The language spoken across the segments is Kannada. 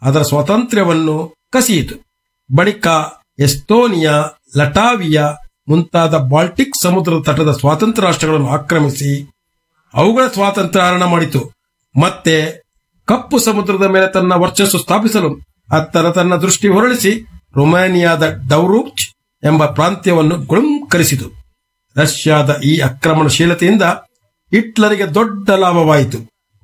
ಅದರ ಸ್ವಾತಂತ್ರ್ಯವನ್ನು ಕಸಿಯಿತು ಬಳಿಕ ಎಸ್ತೋನಿಯಾ ಲಟಾವಿಯಾ ಮುಂತಾದ ಬಾಲ್ಟಿಕ್ ಸಮುದ್ರದ ತಟದ ಸ್ವಾತಂತ್ರ್ಯ ರಾಷ್ಟ್ರಗಳನ್ನು ಆಕ್ರಮಿಸಿ ಅವುಗಳ ಸ್ವಾತಂತ್ರ್ಯ ಹರಣ ಮಾಡಿತು ಮತ್ತೆ ಕಪ್ಪು ಸಮುದ್ರದ ಮೇಲೆ ತನ್ನ ವರ್ಚಸ್ಸು ಸ್ಥಾಪಿಸಲು ಅತ್ತರ ತನ್ನ ದೃಷ್ಟಿ ಹೊರಳಿಸಿ ರೊಮೇನಿಯಾದ ಡೌರೂಚ್ ಎಂಬ ಪ್ರಾಂತ್ಯವನ್ನು ಗುಳುಂಕರಿಸಿತು ರಷ್ಯಾದ ಈ ಆಕ್ರಮಣಶೀಲತೆಯಿಂದ ಹಿಟ್ಲರಿಗೆ ದೊಡ್ಡ ಲಾಭವಾಯಿತು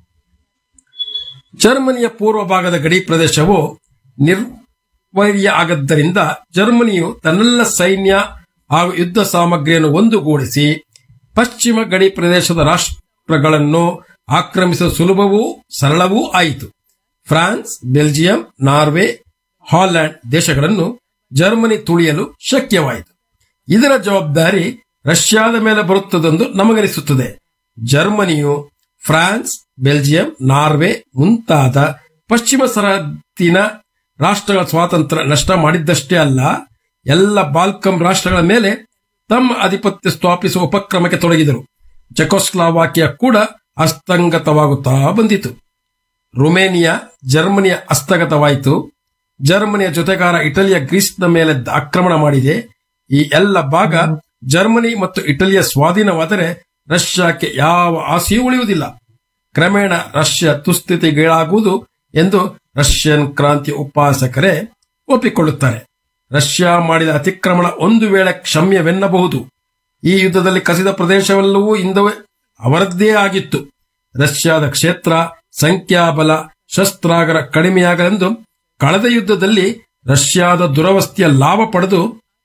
ಜರ್ಮನಿಯ ಪೂರ್ವ ಭಾಗದ ಗಡಿ ಪ್ರದೇಶವು ನಿರ್ವೈರ್ಯ ಆಗದ್ದರಿಂದ ಜರ್ಮನಿಯು ತನ್ನೆಲ್ಲ ಸೈನ್ಯ ಹಾಗೂ ಯುದ್ಧ ಸಾಮಗ್ರಿಯನ್ನು ಒಂದುಗೂಡಿಸಿ ಪಶ್ಚಿಮ ಗಡಿ ಪ್ರದೇಶದ ರಾಷ್ಟ್ರಗಳನ್ನು ಆಕ್ರಮಿಸಲು ಸುಲಭವೂ ಸರಳವೂ ಆಯಿತು ಫ್ರಾನ್ಸ್ ಬೆಲ್ಜಿಯಂ ನಾರ್ವೆ ಹಾಲೆಂಡ್ ದೇಶಗಳನ್ನು ಜರ್ಮನಿ ತುಳಿಯಲು ಶಕ್ಯವಾಯಿತು ಇದರ ಜವಾಬ್ದಾರಿ ರಷ್ಯಾದ ಮೇಲೆ ಬರುತ್ತದೆಂದು ನಮಗನಿಸುತ್ತದೆ ಜರ್ಮನಿಯು ಫ್ರಾನ್ಸ್ ಬೆಲ್ಜಿಯಂ ನಾರ್ವೆ ಮುಂತಾದ ಪಶ್ಚಿಮ ಸರಹದ್ದಿನ ರಾಷ್ಟ್ರಗಳ ಸ್ವಾತಂತ್ರ್ಯ ನಷ್ಟ ಮಾಡಿದ್ದಷ್ಟೇ ಅಲ್ಲ ಎಲ್ಲ ಬಾಲ್ಕಂ ರಾಷ್ಟ್ರಗಳ ಮೇಲೆ ತಮ್ಮ ಆಧಿಪತ್ಯ ಸ್ಥಾಪಿಸುವ ಉಪಕ್ರಮಕ್ಕೆ ತೊಡಗಿದರು ಚೆಕೋಸ್ಲಾವಾಕಿಯಾ ಕೂಡ ಹಸ್ತಂಗತವಾಗುತ್ತಾ ಬಂದಿತು ರುಮೇನಿಯಾ ಜರ್ಮನಿಯ ಹಸ್ತಗತವಾಯಿತು ಜರ್ಮನಿಯ ಜೊತೆಗಾರ ಇಟಲಿಯ ಗ್ರೀಸ್ನ ಮೇಲೆ ಆಕ್ರಮಣ ಮಾಡಿದೆ ಈ ಎಲ್ಲ ಭಾಗ ಜರ್ಮನಿ ಮತ್ತು ಇಟಲಿಯ ಸ್ವಾಧೀನವಾದರೆ ರಷ್ಯಾಕ್ಕೆ ಯಾವ ಆಸೆಯೂ ಉಳಿಯುವುದಿಲ್ಲ ಕ್ರಮೇಣ ರಷ್ಯಾ ತುಸ್ಥಿತಿಗೀಡಾಗುವುದು ಎಂದು ರಷ್ಯನ್ ಕ್ರಾಂತಿ ಉಪಾಸಕರೇ ಒಪ್ಪಿಕೊಳ್ಳುತ್ತಾರೆ ರಷ್ಯಾ ಮಾಡಿದ ಅತಿಕ್ರಮಣ ಒಂದು ವೇಳೆ ಕ್ಷಮ್ಯವೆನ್ನಬಹುದು ಈ ಯುದ್ಧದಲ್ಲಿ ಕಸಿದ ಪ್ರದೇಶವೆಲ್ಲವೂ ಇಂದವೇ ಅವರದ್ದೇ ಆಗಿತ್ತು ರಷ್ಯಾದ ಕ್ಷೇತ್ರ ಸಂಖ್ಯಾಬಲ ಶಸ್ತ್ರಾಗರ ಕಡಿಮೆಯಾಗಲೆಂದು ಕಳೆದ ಯುದ್ಧದಲ್ಲಿ ರಷ್ಯಾದ ದುರವಸ್ಥೆಯ ಲಾಭ ಪಡೆದು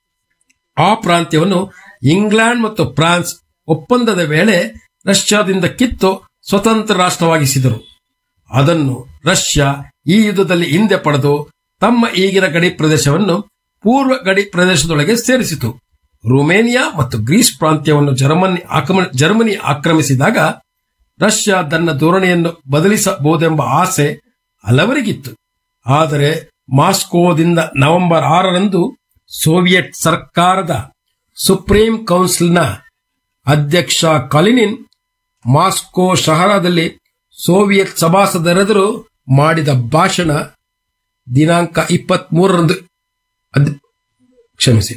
ಆ ಪ್ರಾಂತ್ಯವನ್ನು ಇಂಗ್ಲೆಂಡ್ ಮತ್ತು ಫ್ರಾನ್ಸ್ ಒಪ್ಪಂದದ ವೇಳೆ ರಷ್ಯಾದಿಂದ ಕಿತ್ತು ಸ್ವತಂತ್ರ ರಾಷ್ಟ್ರವಾಗಿಸಿದರು ಅದನ್ನು ರಷ್ಯಾ ಈ ಯುದ್ಧದಲ್ಲಿ ಹಿಂದೆ ಪಡೆದು ತಮ್ಮ ಈಗಿನ ಗಡಿ ಪ್ರದೇಶವನ್ನು ಪೂರ್ವ ಗಡಿ ಪ್ರದೇಶದೊಳಗೆ ಸೇರಿಸಿತು ರುಮೇನಿಯಾ ಮತ್ತು ಗ್ರೀಸ್ ಪ್ರಾಂತ್ಯವನ್ನು ಜರ್ಮನಿ ಆಕ್ರಮ- ಜರ್ಮನಿ ಆಕ್ರಮಿಸಿದಾಗ ರಷ್ಯಾ ತನ್ನ ಧೋರಣೆಯನ್ನು ಬದಲಿಸಬಹುದೆಂಬ ಆಸೆ ಹಲವರಿಗಿತ್ತು ಆದರೆ ಮಾಸ್ಕೋದಿಂದ ನವೆಂಬರ್ ಆರರಂದು ಸೋವಿಯತ್ ಸರ್ಕಾರದ ಸುಪ್ರೀಂ ಕೌನ್ಸಿಲ್ನ ಅಧ್ಯಕ್ಷ ಕಲಿನಿನ್ ಮಾಸ್ಕೋ ಶಹರದಲ್ಲಿ ಸೋವಿಯತ್ ಸಭಾಸದರೆದುರು ಮಾಡಿದ ಭಾಷಣ ದಿನಾಂಕ ಇಪ್ಪತ್ತ್ ಮೂರರಂದು ಕ್ಷಮಿಸಿ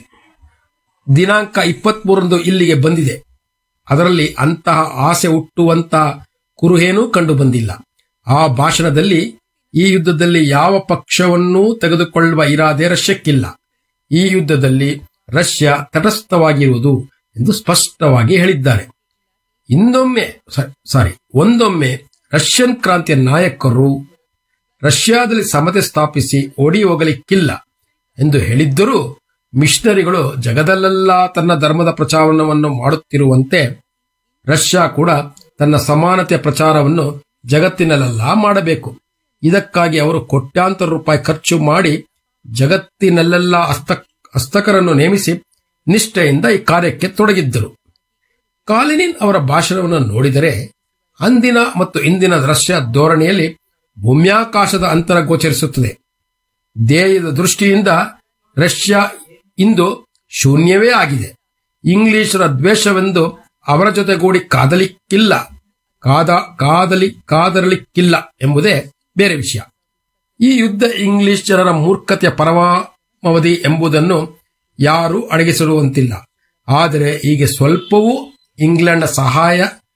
ದಿನಾಂಕ ಇಪ್ಪತ್ತ್ ಮೂರರಂದು ಇಲ್ಲಿಗೆ ಬಂದಿದೆ ಅದರಲ್ಲಿ ಅಂತಹ ಆಸೆ ಹುಟ್ಟುವಂತಹ ಕುರುಹೇನೂ ಕಂಡು ಬಂದಿಲ್ಲ ಆ ಭಾಷಣದಲ್ಲಿ ಈ ಯುದ್ಧದಲ್ಲಿ ಯಾವ ಪಕ್ಷವನ್ನೂ ತೆಗೆದುಕೊಳ್ಳುವ ಇರಾದೆ ರಷ್ಯಕ್ಕಿಲ್ಲ ಈ ಯುದ್ಧದಲ್ಲಿ ರಷ್ಯಾ ತಟಸ್ಥವಾಗಿರುವುದು ಎಂದು ಸ್ಪಷ್ಟವಾಗಿ ಹೇಳಿದ್ದಾರೆ ಇಂದೊಮ್ಮೆ ಸ- ಸಾರಿ ಒಂದೊಮ್ಮೆ ರಷ್ಯನ್ ಕ್ರಾಂತಿಯ ನಾಯಕರು ರಷ್ಯಾದಲ್ಲಿ ಸಮತೆ ಸ್ಥಾಪಿಸಿ ಓಡಿ ಹೋಗಲಿಕ್ಕಿಲ್ಲ ಎಂದು ಹೇಳಿದ್ದರೂ ಮಿಷನರಿಗಳು ಜಗದಲ್ಲೆಲ್ಲ ತನ್ನ ಧರ್ಮದ ಪ್ರಚಾರವನ್ನು ಮಾಡುತ್ತಿರುವಂತೆ ರಷ್ಯಾ ಕೂಡ ತನ್ನ ಸಮಾನತೆಯ ಪ್ರಚಾರವನ್ನು ಜಗತ್ತಿನಲ್ಲೆಲ್ಲ ಮಾಡಬೇಕು ಇದಕ್ಕಾಗಿ ಅವರು ಕೋಟ್ಯಾಂತರ ರೂಪಾಯಿ ಖರ್ಚು ಮಾಡಿ ಜಗತ್ತಿನಲ್ಲೆಲ್ಲ ಹಸ್ತ ಹಸ್ತಕರನ್ನು ನೇಮಿಸಿ ನಿಷ್ಠೆಯಿಂದ ಈ ಕಾರ್ಯಕ್ಕೆ ತೊಡಗಿದ್ದರು ಕಾಲಿನಿನ್ ಅವರ ಭಾಷಣವನ್ನು ನೋಡಿದರೆ ಅಂದಿನ ಮತ್ತು ಇಂದಿನ ರಷ್ಯಾ ಧೋರಣೆಯಲ್ಲಿ ಭೂಮ್ಯಾಕಾಶದ ಅಂತರ ಗೋಚರಿಸುತ್ತದೆ ಧ್ಯೇಯದ ದೃಷ್ಟಿಯಿಂದ ರಷ್ಯಾ ಇಂದು ಶೂನ್ಯವೇ ಆಗಿದೆ ಇಂಗ್ಲಿಷರ ದ್ವೇಷವೆಂದು ಅವರ ಜೊತೆಗೂಡಿ ಕಾದಲಿಕ್ಕಿಲ್ಲ ಕಾದ ಕಾದಲಿ ಕಾದರಲಿಕ್ಕಿಲ್ಲ ಎಂಬುದೇ ಬೇರೆ ವಿಷಯ ಈ ಯುದ್ಧ ಇಂಗ್ಲಿಷ್ ಜನರ ಮೂರ್ಖತೆಯ ಪರಮಾವಧಿ ಎಂಬುದನ್ನು ಯಾರೂ ಅಡಗಿಸಿರುವಂತಿಲ್ಲ ಆದರೆ ಹೀಗೆ ಸ್ವಲ್ಪವೂ ಇಂಗ್ಲೆಂಡ್ ಸಹಾಯ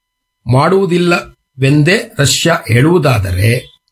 ಮಾಡುವುದಿಲ್ಲವೆಂದೇ ರಷ್ಯಾ ಹೇಳುವುದಾದರೆ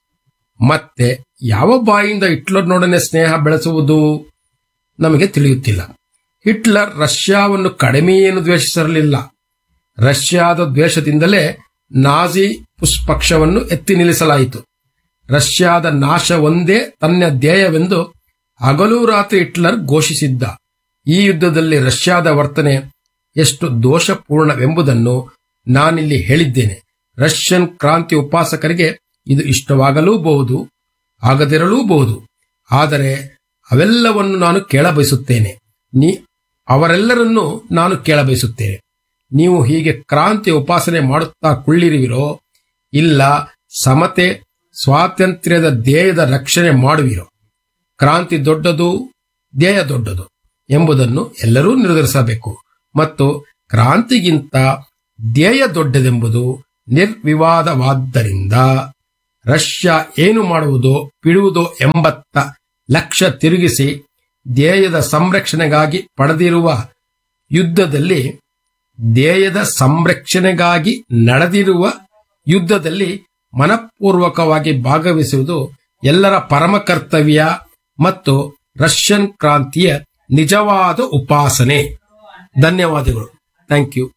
ಮತ್ತೆ ಯಾವ ಬಾಯಿಂದ ಹಿಟ್ಲರ್ನೊಡನೆ ಸ್ನೇಹ ಬೆಳೆಸುವುದು ನಮಗೆ ತಿಳಿಯುತ್ತಿಲ್ಲ ಹಿಟ್ಲರ್ ರಷ್ಯಾವನ್ನು ಕಡಿಮೆಯೇನು ದ್ವೇಷಿಸಿರಲಿಲ್ಲ ರಷ್ಯಾದ ದ್ವೇಷದಿಂದಲೇ ನಾಜಿ ಪುಸ್ ಪಕ್ಷವನ್ನು ಎತ್ತಿ ನಿಲ್ಲಿಸಲಾಯಿತು ರಷ್ಯಾದ ನಾಶ ಒಂದೇ ತನ್ನ ಧ್ಯೇಯವೆಂದು ಹಗಲು ರಾತ್ರಿ ಹಿಟ್ಲರ್ ಘೋಷಿಸಿದ್ದ ಈ ಯುದ್ಧದಲ್ಲಿ ರಷ್ಯಾದ ವರ್ತನೆ ಎಷ್ಟು ದೋಷಪೂರ್ಣವೆಂಬುದನ್ನು ನಾನಿಲ್ಲಿ ಹೇಳಿದ್ದೇನೆ ರಷ್ಯನ್ ಕ್ರಾಂತಿ ಉಪಾಸಕರಿಗೆ ಇದು ಇಷ್ಟವಾಗಲೂಬಹುದು ಆಗದಿರಲೂಬಹುದು ಆದರೆ ಅವೆಲ್ಲವನ್ನು ನಾನು ಕೇಳಬಯಸುತ್ತೇನೆ ನೀ ಅವರೆಲ್ಲರನ್ನೂ ನಾನು ಕೇಳಬಯಸುತ್ತೇನೆ ನೀವು ಹೀಗೆ ಕ್ರಾಂತಿ ಉಪಾಸನೆ ಮಾಡುತ್ತಾ ಕುಳ್ಳಿರುವಿರೋ ಇಲ್ಲ ಸಮತೆ ಸ್ವಾತಂತ್ರ್ಯದ ಧ್ಯೇಯದ ರಕ್ಷಣೆ ಮಾಡುವಿರೋ ಕ್ರಾಂತಿ ದೊಡ್ಡದು ಧ್ಯೇಯ ದೊಡ್ಡದು ಎಂಬುದನ್ನು ಎಲ್ಲರೂ ನಿರ್ಧರಿಸಬೇಕು ಮತ್ತು ಕ್ರಾಂತಿಗಿಂತ ಧ್ಯೇಯ ದೊಡ್ಡದೆಂಬುದು ನಿರ್ವಿವಾದವಾದ್ದರಿಂದ ರಷ್ಯಾ ಏನು ಮಾಡುವುದೋ ಬಿಡುವುದೋ ಎಂಬತ್ತ ಲಕ್ಷ ತಿರುಗಿಸಿ ಧ್ಯೇಯದ ಸಂರಕ್ಷಣೆಗಾಗಿ ಪಡೆದಿರುವ ಯುದ್ಧದಲ್ಲಿ ಧ್ಯೇಯದ ಸಂರಕ್ಷಣೆಗಾಗಿ ನಡೆದಿರುವ ಯುದ್ಧದಲ್ಲಿ ಮನಪೂರ್ವಕವಾಗಿ ಭಾಗವಹಿಸುವುದು ಎಲ್ಲರ ಪರಮ ಕರ್ತವ್ಯ ಮತ್ತು ರಷ್ಯನ್ ಕ್ರಾಂತಿಯ ನಿಜವಾದ ಉಪಾಸನೆ ಧನ್ಯವಾದಗಳು ಥ್ಯಾಂಕ್ ಯು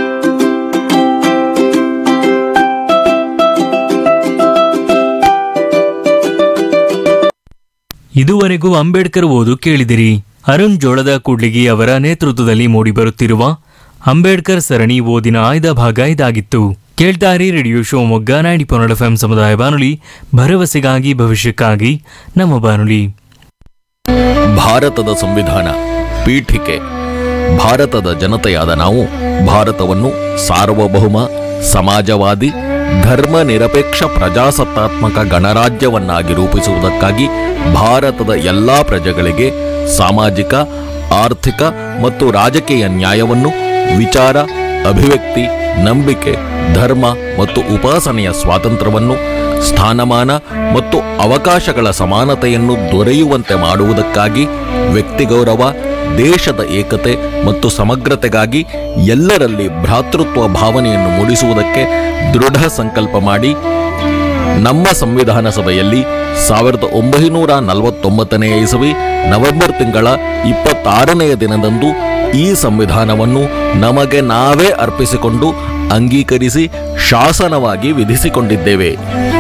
ಇದುವರೆಗೂ ಅಂಬೇಡ್ಕರ್ ಓದು ಕೇಳಿದಿರಿ ಅರುಣ್ ಜೋಳದ ಕೂಡ್ಲಿಗಿ ಅವರ ನೇತೃತ್ವದಲ್ಲಿ ಮೂಡಿಬರುತ್ತಿರುವ ಅಂಬೇಡ್ಕರ್ ಸರಣಿ ಓದಿನ ಆಯ್ದ ಭಾಗ ಇದಾಗಿತ್ತು ಕೇಳ್ತಾರಿ ರೇಡಿಯೋ ಶಿವಮೊಗ್ಗ ನೈಂಟಿ ಪೊನ್ನಡ ಎಫ್ ಸಮುದಾಯ ಬಾನುಲಿ ಭರವಸೆಗಾಗಿ ಭವಿಷ್ಯಕ್ಕಾಗಿ ನಮ್ಮ ಬಾನುಲಿ ಭಾರತದ ಸಂವಿಧಾನ ಪೀಠಿಕೆ ಭಾರತದ ಜನತೆಯಾದ ನಾವು ಭಾರತವನ್ನು ಸಾರ್ವಭೌಮ ಸಮಾಜವಾದಿ ಧರ್ಮ ನಿರಪೇಕ್ಷ ಪ್ರಜಾಸತ್ತಾತ್ಮಕ ಗಣರಾಜ್ಯವನ್ನಾಗಿ ರೂಪಿಸುವುದಕ್ಕಾಗಿ ಭಾರತದ ಎಲ್ಲಾ ಪ್ರಜೆಗಳಿಗೆ ಸಾಮಾಜಿಕ ಆರ್ಥಿಕ ಮತ್ತು ರಾಜಕೀಯ ನ್ಯಾಯವನ್ನು ವಿಚಾರ ಅಭಿವ್ಯಕ್ತಿ ನಂಬಿಕೆ ಧರ್ಮ ಮತ್ತು ಉಪಾಸನೆಯ ಸ್ವಾತಂತ್ರ್ಯವನ್ನು ಸ್ಥಾನಮಾನ ಮತ್ತು ಅವಕಾಶಗಳ ಸಮಾನತೆಯನ್ನು ದೊರೆಯುವಂತೆ ಮಾಡುವುದಕ್ಕಾಗಿ ವ್ಯಕ್ತಿಗೌರವ ದೇಶದ ಏಕತೆ ಮತ್ತು ಸಮಗ್ರತೆಗಾಗಿ ಎಲ್ಲರಲ್ಲಿ ಭ್ರಾತೃತ್ವ ಭಾವನೆಯನ್ನು ಮೂಡಿಸುವುದಕ್ಕೆ ದೃಢ ಸಂಕಲ್ಪ ಮಾಡಿ ನಮ್ಮ ಸಂವಿಧಾನ ಸಭೆಯಲ್ಲಿ ಸಾವಿರದ ಒಂಬೈನೂರ ನಲವತ್ತೊಂಬತ್ತನೆಯ ಇಸವಿ ನವೆಂಬರ್ ತಿಂಗಳ ಇಪ್ಪತ್ತಾರನೆಯ ದಿನದಂದು ಈ ಸಂವಿಧಾನವನ್ನು ನಮಗೆ ನಾವೇ ಅರ್ಪಿಸಿಕೊಂಡು ಅಂಗೀಕರಿಸಿ ಶಾಸನವಾಗಿ ವಿಧಿಸಿಕೊಂಡಿದ್ದೇವೆ